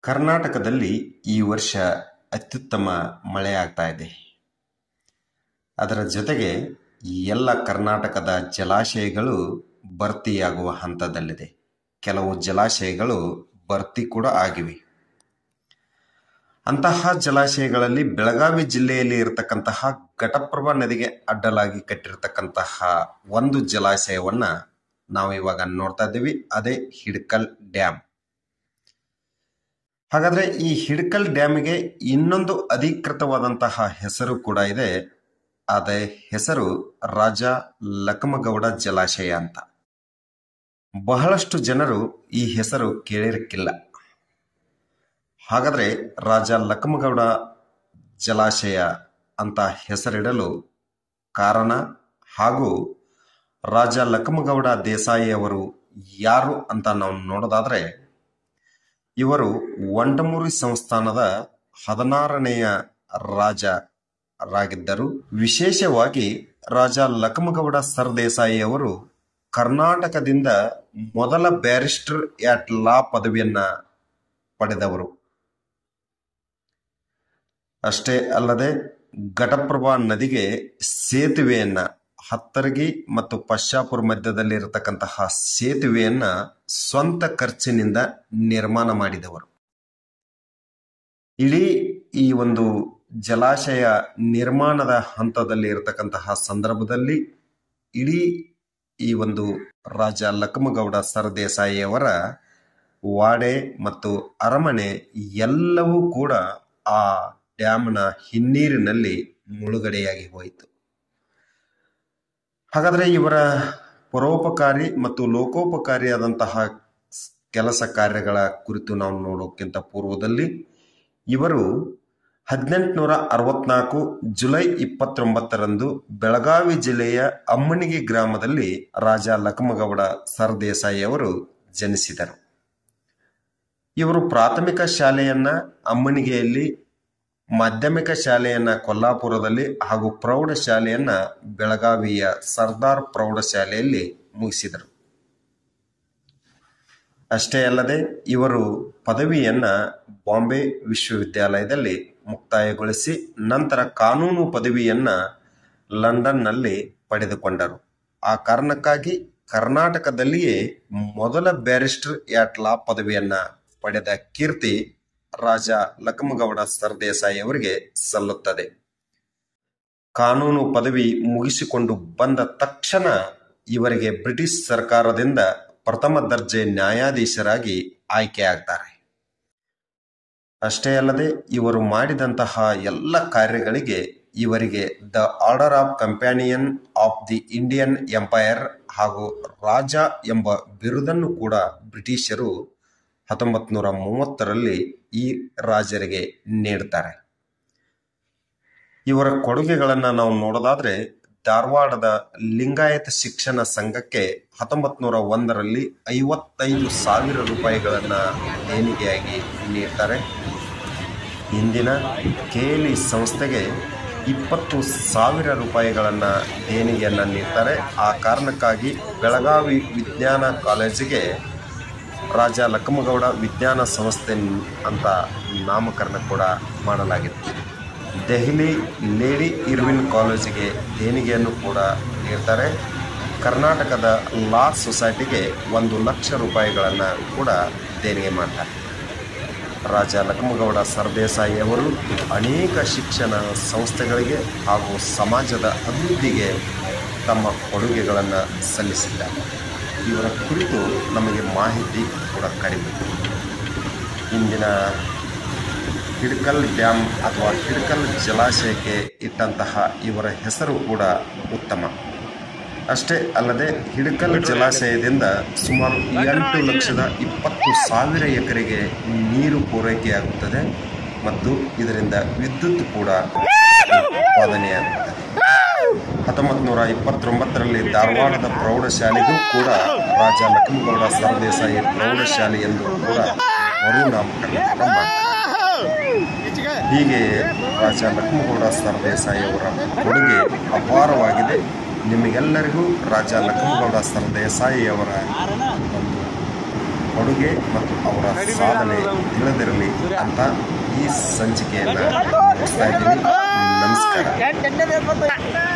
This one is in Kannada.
ಕರ್ನಾಟಕದಲ್ಲಿ ಈ ವರ್ಷ ಅತ್ಯುತ್ತಮ ಮಳೆಯಾಗ್ತಾ ಇದೆ ಅದರ ಜೊತೆಗೆ ಎಲ್ಲ ಕರ್ನಾಟಕದ ಜಲಾಶಯಗಳು ಭರ್ತಿಯಾಗುವ ಹಂತದಲ್ಲಿದೆ ಕೆಲವು ಜಲಾಶಯಗಳು ಭರ್ತಿ ಕೂಡ ಆಗಿವೆ ಅಂತಹ ಜಲಾಶಯಗಳಲ್ಲಿ ಬೆಳಗಾವಿ ಜಿಲ್ಲೆಯಲ್ಲಿ ಇರತಕ್ಕಂತಹ ಘಟಪ್ರಭಾ ನದಿಗೆ ಅಡ್ಡಲಾಗಿ ಕಟ್ಟಿರತಕ್ಕಂತಹ ಒಂದು ಜಲಾಶಯವನ್ನ ನಾವು ಇವಾಗ ನೋಡ್ತಾ ಇದ್ದೀವಿ ಅದೇ ಹಿಡ್ಕಲ್ ಡ್ಯಾಮ್ ಹಾಗಾದ್ರೆ ಈ ಹಿಡ್ಕಲ್ ಡ್ಯಾಮಿಗೆ ಇನ್ನೊಂದು ಅಧಿಕೃತವಾದಂತಹ ಹೆಸರು ಕೂಡ ಇದೆ ಅದೇ ಹೆಸರು ರಾಜ ಲಕಮಗೌಡ ಜಲಾಶಯ ಅಂತ ಬಹಳಷ್ಟು ಜನರು ಈ ಹೆಸರು ಕೇಳಿರಕ್ಕಿಲ್ಲ ಹಾಗಾದ್ರೆ ರಾಜ ಲಕಮಗೌಡ ಜಲಾಶಯ ಅಂತ ಹೆಸರಿಡಲು ಕಾರಣ ಹಾಗೂ ರಾಜ ಲಕಮಗೌಡ ದೇಸಾಯಿ ಅವರು ಯಾರು ಅಂತ ನಾವು ನೋಡೋದಾದ್ರೆ ಇವರು ವಂಡಮೂರಿ ಸಂಸ್ಥಾನದ ಹದಿನಾರನೆಯ ರಾಜರಾಗಿದ್ದರು ವಿಶೇಷವಾಗಿ ರಾಜ ಲಕಮಗೌಡ ಸರ್ದೇಸಾಯಿ ಅವರು ಕರ್ನಾಟಕದಿಂದ ಮೊದಲ ಬ್ಯಾರಿಸ್ಟರ್ ಯಾಟ್ ಲಾ ಪದವಿಯನ್ನ ಪಡೆದವರು ಅಷ್ಟೇ ಅಲ್ಲದೆ ಘಟಪ್ರಭಾ ನದಿಗೆ ಸೇತುವೆಯನ್ನ ಹತ್ತರಗಿ ಮತ್ತು ಪಶ್ಚಾಪುರ ಮಧ್ಯದಲ್ಲಿ ಇರತಕ್ಕಂತಹ ಸೇತುವೆಯನ್ನ ಸ್ವಂತ ಖರ್ಚಿನಿಂದ ನಿರ್ಮಾಣ ಮಾಡಿದವರು ಇಡೀ ಈ ಒಂದು ಜಲಾಶಯ ನಿರ್ಮಾಣದ ಹಂತದಲ್ಲಿ ಇರತಕ್ಕಂತಹ ಸಂದರ್ಭದಲ್ಲಿ ಇಡೀ ಈ ಒಂದು ರಾಜ ಲಕ್ಮಗೌಡ ಸರ್ದೇಸಾಯಿಯವರ ವಾಡೆ ಮತ್ತು ಅರಮನೆ ಎಲ್ಲವೂ ಕೂಡ ಆ ಡ್ಯಾಮ್ನ ಹಿನ್ನೀರಿನಲ್ಲಿ ಮುಳುಗಡೆಯಾಗಿ ಹೋಯಿತು ಹಾಗಾದ್ರೆ ಇವರ ಪರೋಪಕಾರಿ ಮತ್ತು ಲೋಕೋಪಕಾರಿಯಾದಂತಹ ಕೆಲಸ ಕಾರ್ಯಗಳ ಕುರಿತು ನಾವು ನೋಡೋಕ್ಕಿಂತ ಪೂರ್ವದಲ್ಲಿ ಇವರು ಹದಿನೆಂಟುನೂರ ಅರವತ್ನಾಲ್ಕು ಜುಲೈ ಇಪ್ಪತ್ತೊಂಬತ್ತರಂದು ಬೆಳಗಾವಿ ಜಿಲ್ಲೆಯ ಅಮ್ಮನಿಗೆ ಗ್ರಾಮದಲ್ಲಿ ರಾಜ ಲಕ್ಮಗೌಡ ಸರ್ದೇಸಾಯಿ ಅವರು ಜನಿಸಿದರು ಇವರು ಪ್ರಾಥಮಿಕ ಶಾಲೆಯನ್ನ ಅಮ್ಮನಿಗೆಯಲ್ಲಿ ಮಾಧ್ಯಮಿಕ ಶಾಲೆಯನ್ನ ಕೊಲ್ಲಾಪುರದಲ್ಲಿ ಹಾಗೂ ಪ್ರೌಢಶಾಲೆಯನ್ನ ಬೆಳಗಾವಿಯ ಸರ್ದಾರ್ ಪ್ರೌಢಶಾಲೆಯಲ್ಲಿ ಮುಗಿಸಿದರು ಅಷ್ಟೇ ಅಲ್ಲದೆ ಇವರು ಪದವಿಯನ್ನ ಬಾಂಬೆ ವಿಶ್ವವಿದ್ಯಾಲಯದಲ್ಲಿ ಮುಕ್ತಾಯಗೊಳಿಸಿ ನಂತರ ಕಾನೂನು ಪದವಿಯನ್ನ ಲಂಡನ್ನಲ್ಲಿ ಪಡೆದುಕೊಂಡರು ಆ ಕಾರಣಕ್ಕಾಗಿ ಕರ್ನಾಟಕದಲ್ಲಿಯೇ ಮೊದಲ ಬ್ಯಾರಿಸ್ಟರ್ ಯಾಟ್ ಲಾ ಪದವಿಯನ್ನ ಪಡೆದ ಕೀರ್ತಿ ರಾಜ ಲಕ್ಮಗೌಡ ಸರ್ದೇಸಾಯಿ ಅವರಿಗೆ ಸಲ್ಲುತ್ತದೆ ಕಾನೂನು ಪದವಿ ಮುಗಿಸಿಕೊಂಡು ಬಂದ ತಕ್ಷಣ ಇವರಿಗೆ ಬ್ರಿಟಿಷ್ ಸರ್ಕಾರದಿಂದ ಪ್ರಥಮ ದರ್ಜೆ ನ್ಯಾಯಾಧೀಶರಾಗಿ ಆಯ್ಕೆಯಾಗ್ತಾರೆ ಅಷ್ಟೇ ಅಲ್ಲದೆ ಇವರು ಮಾಡಿದಂತಹ ಎಲ್ಲ ಕಾರ್ಯಗಳಿಗೆ ಇವರಿಗೆ the order of companion of the Indian empire ಹಾಗೂ ರಾಜ ಎಂಬ ಬಿರುದನ್ನು ಕೂಡ ಬ್ರಿಟಿಷರು ಹತ್ತೊಂಬತ್ ನೂರ ಮೂವತ್ತರಲ್ಲಿ ಈ ರಾಜರಿಗೆ ನೀಡ್ತಾರೆ ಇವರ ಕೊಡುಗೆಗಳನ್ನು ನಾವು ನೋಡೋದಾದ್ರೆ ಧಾರವಾಡದ ಲಿಂಗಾಯತ ಶಿಕ್ಷಣ ಸಂಘಕ್ಕೆ ಹತ್ತೊಂಬತ್ ನೂರ ಒಂದರಲ್ಲಿ ಐವತ್ತೈದು ಸಾವಿರ ರೂಪಾಯಿಗಳನ್ನ ದೇಣಿಗೆಯಾಗಿ ನೀಡ್ತಾರೆ ಇಂದಿನ ಕೇಲಿ ಸಂಸ್ಥೆಗೆ ಇಪ್ಪತ್ತು ಸಾವಿರ ರೂಪಾಯಿಗಳನ್ನು ದೇಣಿಗೆಯನ್ನು ನೀಡ್ತಾರೆ ಆ ಕಾರಣಕ್ಕಾಗಿ ಬೆಳಗಾವಿ ವಿಜ್ಞಾನ ಕಾಲೇಜಿಗೆ ರಾಜ ಲಕ್ಕಮಗೌಡ ವಿಜ್ಞಾನ ಸಂಸ್ಥೆ ಅಂತ ನಾಮಕರಣ ಕೂಡ ಮಾಡಲಾಗಿತ್ತು ದೆಹಲಿ ಲೇಡಿ ಇರ್ವಿನ್ ಕಾಲೇಜಿಗೆ ದೇಣಿಗೆಯನ್ನು ಕೂಡ ನೀಡ್ತಾರೆ ಕರ್ನಾಟಕದ ಲಾ ಸೊಸೈಟಿಗೆ ಒಂದು ಲಕ್ಷ ರೂಪಾಯಿಗಳನ್ನು ಕೂಡ ದೇಣಿಗೆ ಮಾಡ್ತಾರೆ ರಾಜ ಲಕ್ಮಗೌಡ ಸರ್ದೇಸಾಯಿ ಅವರು ಅನೇಕ ಶಿಕ್ಷಣ ಸಂಸ್ಥೆಗಳಿಗೆ ಹಾಗೂ ಸಮಾಜದ ಅಭಿವೃದ್ಧಿಗೆ ತಮ್ಮ ಕೊಡುಗೆಗಳನ್ನು ಸಲ್ಲಿಸಿದ್ದಾರೆ ಇವರ ಕುರಿತು ನಮಗೆ ಮಾಹಿತಿ ಕೂಡ ಕಡಿಮೆ ಇಂದಿನ ಹಿಡ್ಕಲ್ ಡ್ಯಾಮ್ ಅಥವಾ ಹಿಡ್ಕಲ್ ಜಲಾಶಯಕ್ಕೆ ಇಟ್ಟಂತಹ ಇವರ ಹೆಸರು ಕೂಡ ಉತ್ತಮ ಅಷ್ಟೇ ಅಲ್ಲದೆ ಹಿಡ್ಕಲ್ ಜಲಾಶಯದಿಂದ ಸುಮಾರು ಎಂಟು ಲಕ್ಷದ ಇಪ್ಪತ್ತು ಸಾವಿರ ಎಕರೆಗೆ ನೀರು ಪೂರೈಕೆಯಾಗುತ್ತದೆ ಮತ್ತು ಇದರಿಂದ ವಿದ್ಯುತ್ ಕೂಡ ಉತ್ಪಾದನೆಯಾಗುತ್ತದೆ ಹತ್ತೊಂಬತ್ತು ನೂರ ಇಪ್ಪತ್ತೊಂಬತ್ತರಲ್ಲಿ ಧಾರವಾಡದ ಪ್ರೌಢಶಾಲೆಗೂ ಕೂಡ ರಾಜ ಲಕ್ಷ್ಮಗೌಡ ಸರ್ದೇಸಾಯಿ ಪ್ರೌಢಶಾಲೆ ಎಂದು ಕೂಡ ಮರುನಾಮಕರಣ ಕೂಡ ಮಾಡ್ತಾರೆ ಹೀಗೆ ರಾಜ ಲಕ್ಷ್ಮಗೌಡ ಸರ್ದೇಸಾಯಿ ಅವರ ಕೊಡುಗೆ ಅಪಾರವಾಗಿದೆ ನಿಮಗೆಲ್ಲರಿಗೂ ರಾಜ ಲಕ್ಷ್ಮಗೌಡ ಸರ್ದೇಸಾಯಿ ಅವರ ಒಂದು ಕೊಡುಗೆ ಮತ್ತು ಅವರ ಸಾಧನೆ ತಿಳಿದಿರಲಿ ಅಂತ ಈ ಸಂಚಿಕೆಯನ್ನು ಮುಗಿಸ್ತಾ ಇದ್ದೀನಿ ನಮಸ್ಕಾರ